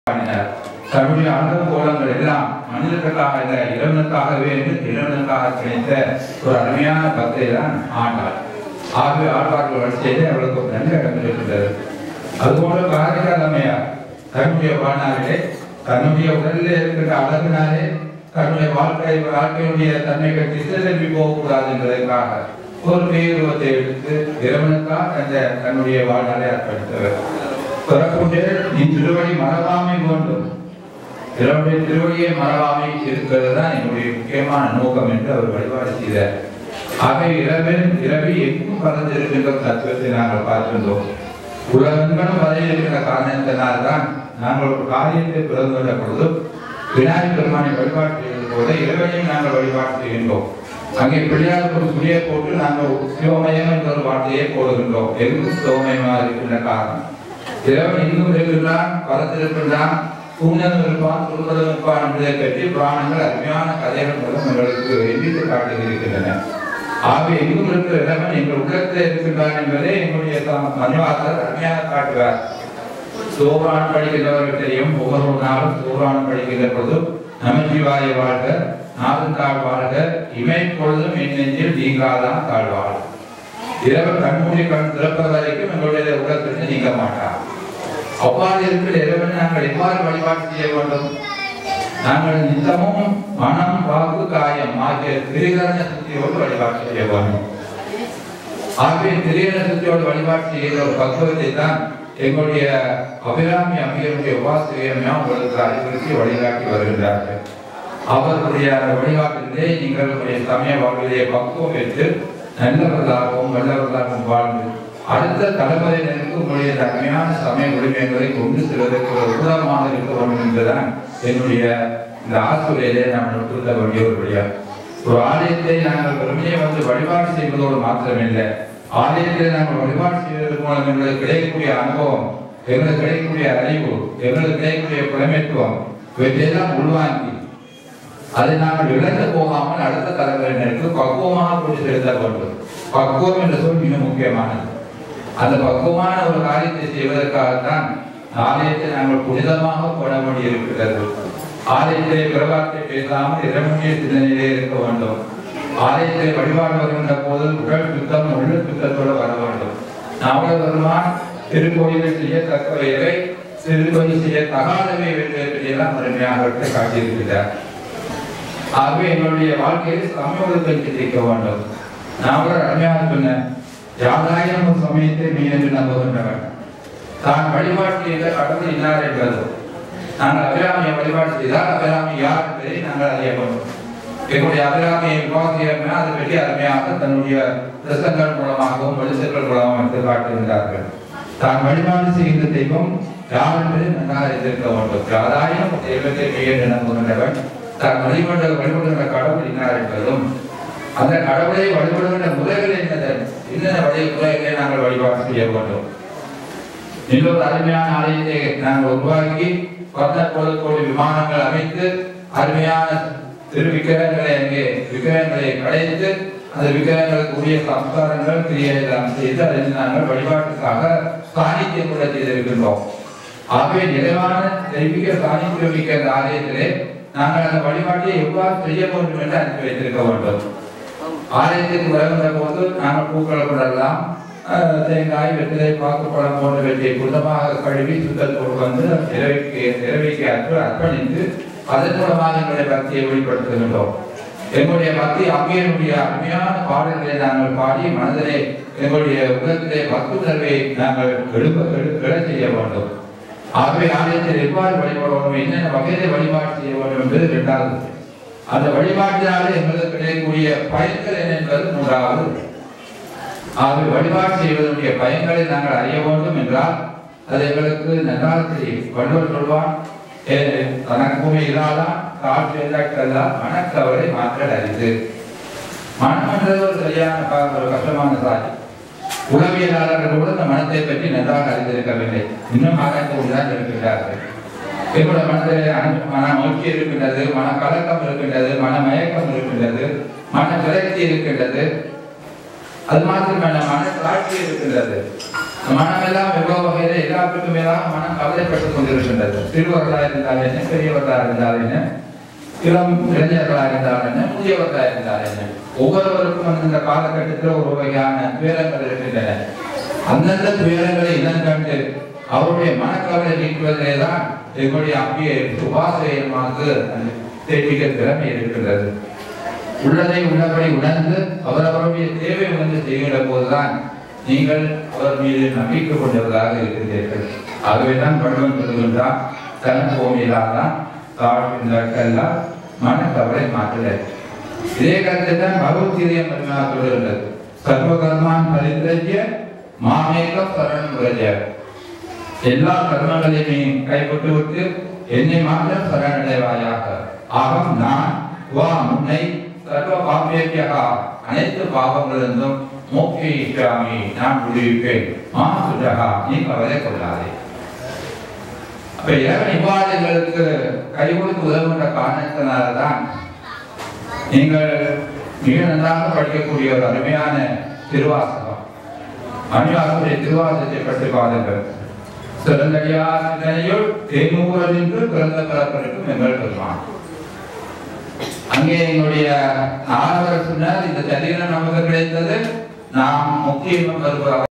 பாடினார் தன்னுடைய அனுகோலங்கள் எல்லாம் மனிதர்களுக்காக அல்ல இறைவனுக்காகவே என்று இறைவனுக்காக கிடைத்த ஒரு அருமையான பக்தை தான் ஆண்டாள் ஆகவே ஆழ்வார்கள் வரிசையிலே அவளுக்கு ஒரு நல்ல இடம் இருக்கின்றது அதுபோல பாரதியார் அம்மையார் தன்னுடைய வாழ்நாளிலே தன்னுடைய உடலிலே இருக்கின்ற அழகினாலே தன்னுடைய வாழ்க்கை வாழ்க்கையுடைய தன்மைகள் திசை திரும்பி போகக்கூடாது என்பதற்காக ஒரு பேருவத்தை எடுத்து இறைவனுக்காக அந்த தன்னுடைய வாழ்நாளை அர்ப்பணித்தவர் பிறப்புண்டே நீ திருவடி மறவாமை வேண்டும் இறைவனுடைய திருவடியை மறவாமை இருக்கிறது தான் என்னுடைய முக்கியமான நோக்கம் என்று அவர் வழிபாடு செய்தார் ஆக இரவில் இரவி எங்கும் பறந்து இருக்கின்ற தத்துவத்தை நாங்கள் பார்க்கின்றோம் உலகங்களும் பதவி இருக்கிற காரணத்தினால் தான் நாங்கள் ஒரு காரியத்தை பிறந்துள்ள பொழுது விநாயகர் பெருமானை வழிபாடு செய்வது போல இறைவனையும் நாங்கள் வழிபாடு செய்கின்றோம் அங்கே பிள்ளையாருக்கு ஒரு சுழியை போட்டு நாங்கள் சிவமயம் என்ற ஒரு வார்த்தையை போடுகின்றோம் எங்கும் சிவமயமாக இருக்கின்ற காரணம் இறைவன் எங்கும் இருக்கின்றான் பரத்திருக்கின்றான் தூணம் இருப்பான் துருவதம் இருப்பான் என்பதை பற்றி புராணங்கள் அருமையான கதைகள் மூலம் எங்களுக்கு எண்ணித்து காட்டுகின்றன ஆகவே எங்கும் இருக்கிற இறைவன் எங்கள் உள்ளத்தில் இருக்கின்றான் என்பதை எங்களுடைய மன்வாசர் அருமையாக காட்டுவார் சோபான் படிக்கின்றவர்கள் தெரியும் ஒவ்வொரு நாளும் சோபான் படிக்கின்ற பொழுது நமச்சிவாய வாழ்க நாதன் தாழ் வாழ்க இமை பொழுதும் என் நெஞ்சில் நீங்காதான் தாழ்வாள் இரவு கண்மூடி கண் திறப்பது வரைக்கும் எங்களுடைய உள்ளத்திற்கு நீங்க மாட்டார் அவ்வாறு இருக்கிற இறைவனை நாங்கள் எவ்வாறு வழிபாடு செய்ய வேண்டும் நாங்கள் நித்தமும் மனம் வாக்கு காயம் ஆகிய திரிகரண சுத்தியோடு வழிபாடு செய்ய வேண்டும் ஆகவே திரிகரண சுத்தியோடு வழிபாடு செய்கிற ஒரு பக்குவத்தை தான் எங்களுடைய அபிராமி அம்பியருடைய உபாசிரியமையா உங்களுக்கு அறிவுறுத்தி வழிகாட்டி வருகின்றார்கள் அவர்களுடைய வழிகாட்டிலே நீங்கள் உங்களுடைய சமய வாழ்விலே பக்குவம் பெற்று நல்லவர்களாகவும் வல்லவர்களாகவும் வாழ்ந்து அடுத்த தலைமுறையினருக்கு உங்களுடைய தன்மையான சமய உரிமைகளை கொண்டு செல்வதற்கு ஒரு உதாரணமாக இருக்க வேண்டும் என்பதுதான் என்னுடைய இந்த ஆசிரியரே நாம் கொடுத்த வேண்டிய ஒரு வழியா ஒரு ஆலயத்தை நாங்கள் வெறுமையை வந்து வழிபாடு செய்வதோடு மாத்திரமில்லை ஆலயத்தில் நாங்கள் வழிபாடு செய்வதற்கு மூலம் எங்களுக்கு கிடைக்கக்கூடிய அனுபவம் எங்களுக்கு கிடைக்கக்கூடிய அறிவு எங்களுக்கு கிடைக்கக்கூடிய புலமைத்துவம் இவற்றையெல்லாம் உள்வாங்கி அதை நாங்கள் இழந்து போகாமல் அடுத்த தலைமுறையினருக்கு பக்குவமாக கொண்டு செலுத்த வேண்டும் பக்குவம் என்ற சொல் மிக முக்கியமானது அந்த பக்குவமான ஒரு காரியத்தை செய்வதற்காகத்தான் ஆலயத்தை நாங்கள் புனிதமாக போட வேண்டியிருக்கிறது ஆலயத்திலே பிரபாத்தை பேசாமல் இறைவனுடைய சிந்தனையிலே இருக்க வேண்டும் ஆலயத்தை வழிபாடு வருகின்ற போது உடல் சுத்தம் உள்ள சுத்தத்தோடு வர வேண்டும் நவலபெருமான் திருக்கோயிலில் செய்யத்தக்கவையவை திருக்கோயில் செய்ய தகாதவை எல்லாம் அருமையாக காட்டியிருக்கிறார் ஆகவே எங்களுடைய வாழ்க்கையில் சமயோகத்தை சிந்திக்க வேண்டும் நான் கூட அருமையாக சொன்னேன் யாதாயிரம் ஒரு சமயத்தை நீ என்று நம்புகின்றவன் தான் வழிபாடு செய்த கடவுள் இன்னார் என்பது நாங்கள் அபிராமியை வழிபாடு செய்தால் அபிராமி யார் என்பதை நாங்கள் அறிய வேண்டும் எங்களுடைய அபிராமியை விவாதிக்கிறோம்னா அதை பற்றி அருமையாக தன்னுடைய பிரசங்கள் மூலமாகவும் வெளிச்சங்கள் மூலமாகவும் எடுத்து காட்டுகின்றார்கள் தான் வழிபாடு செய்கின்ற தெய்வம் யார் என்பதை நன்றாக அறிந்திருக்க வேண்டும் யாராயிரம் தெய்வத்தை பெயர் நம்புகின்றவன் தான் வழிபட வழிபடுகின்ற கடவுள் இன்னார் என்பதும் அந்த கடவுளை வழிபடுகின்ற முறைகள் என்னது என்னென்ன வழி முறைகளை நாங்கள் வழிபாடு செய்ய வேண்டும் இன்னொரு அருமையான ஆலயத்தை நாங்கள் உருவாக்கி பத்தொன்பது கோடி விமானங்கள் அமைத்து அருமையான திரு விக்கிரகங்களை அங்கே விக்கிரகங்களை படைத்து அந்த விக்கிரகங்களுக்கு உரிய சம்ஸ்காரங்கள் கிரியைகள் செய்து அதில் நாங்கள் வழிபாட்டுக்காக சாணித்தியம் கூட செய்திருக்கின்றோம் ஆகவே நிறைவான தெய்வீக சாணித்தியம் மிக்க அந்த ஆலயத்திலே நாங்கள் அந்த வழிபாட்டை எவ்வாறு செய்ய வேண்டும் என்று அனுப்பி வைத்திருக்க வேண்டும் ஆலயத்துக்கு வருகின்ற போது நாங்கள் பூக்களை கொண்டெல்லாம் தேங்காய் வெற்றிலை பாக்குப்பழம் போன்றவற்றை புனிதமாக கழுவி சுத்தத்தோடு வந்து இரவைக்கு இரவைக்கு அற்ப அர்ப்பணித்து அதன் மூலமாக எங்களுடைய பக்தியை வெளிப்படுத்துகின்றோம் எங்களுடைய பக்தி அம்மையனுடைய அருமையான பாடல்களை நாங்கள் பாடி மனதிலே எங்களுடைய உலகத்திலே பக்தி உணர்வை நாங்கள் எழுப்ப எழ செய்ய வேண்டும் ஆகவே ஆலயத்தில் எவ்வாறு வழிபட வேண்டும் என்னென்ன வகையிலே வழிபாடு செய்ய வேண்டும் என்பது இரண்டாவது அந்த வழிபாட்டினாலே எங்களுக்கு கிடைக்கக்கூடிய பயன்கள் என்ன என்பது மூன்றாவது ஆகவே வழிபாடு செய்வதனுடைய பயன்களை நாங்கள் அறிய வேண்டும் என்றால் அது எங்களுக்கு நன்றாக தெரியும் வள்ளுவர் சொல்வான் தனக்கு பூமி இல்லாதான் காற்று எல்லாம் மனக்கவலை மாற்றல் அறிந்து மனம் என்றது ஒரு சரியான ஒரு கஷ்டமான சாதி உளவியலாளர்கள் கூட இந்த மனத்தை பற்றி நன்றாக அறிந்திருக்கவில்லை இன்னும் ஆராய்ந்து கொண்டுதான் இருக்கின்றார்கள் எங்களுடைய மனதில் மன மகிழ்ச்சி இருக்கின்றது மன கலக்கம் இருக்கின்றது மன மயக்கம் இருக்கின்றது மன விரக்தி இருக்கின்றது அது மாத்திரமல்ல மன காட்சி இருக்கின்றது மனம் எல்லாம் எவ்வளவு வகையில எல்லாத்துக்கும் மேலாக மனம் கவலைப்பட்டுக் கொண்டிருக்கின்றது சிறுவர்களா இருந்தால் என்ன பெரியவர்களா இருந்தால் என்ன இளம் இளைஞர்களா இருந்தால் என்ன முதியவர்களா இருந்தால் என்ன ஒவ்வொருவருக்கும் அந்தந்த காலகட்டத்தில் ஒரு வகையான துயரங்கள் இருக்கின்றன அந்தந்த துயரங்களை இனம் கண்டு அவருடைய மனக்கவலை நீக்குவதிலே தான் எங்களுடைய அப்படியே சுபாசயமாக்கு தெரிவிக்க திறமை இருக்கின்றது உள்ளதை உள்ளபடி உணர்ந்து அவரவருடைய தேவை வந்து செய்கிற போதுதான் நீங்கள் அவர் மீது நம்பிக்கை கொண்டவர்களாக இருக்கிறீர்கள் ஆகவே தான் பகவன் சொல்லுகின்றார் தனப்போமிலாதான் தாழ்கின்றக்கெல்லாம் மனக்கவலை மாற்றலை இதே கருத்தை தான் பகவத்கீதையை மருமையாக சொல்லுகின்றது சர்வகர்மான் பரிந்திரஜ்ய மாமேக சரணம் விரஜ எல்லா கர்மங்களையுமே கைப்பட்டு விட்டு என்னை மாத்திரம் சரணடைவாயாக ஆகம் நான் வா முன்னை சர்வ பாபியக்கா அனைத்து பாவங்களிலிருந்தும் மோக்கியாமி நான் விடுவிப்பேன் மா சுஜகா நீ கவலை கொள்ளாதே அப்ப இறைவன் இவ்வாறுகளுக்கு கை கொடுத்து உதவுகின்ற காரணத்தினால்தான் நீங்கள் மிக நன்றாக படிக்கக்கூடிய ஒரு அருமையான திருவாசகம் மணிவாசனுடைய திருவாசகத்தை பற்றி பாருங்கள் சிறந்தடியார் சிந்தனையுள் தேனூரல் என்று பிறந்த பிறப்பிற்கும் எங்கள் பெருமான் அங்கே எங்களுடைய ஆடவர் சொன்னார் இந்த சரீரம் நமக்கு கிடைத்தது நாம் முக்கியம் வருவதாக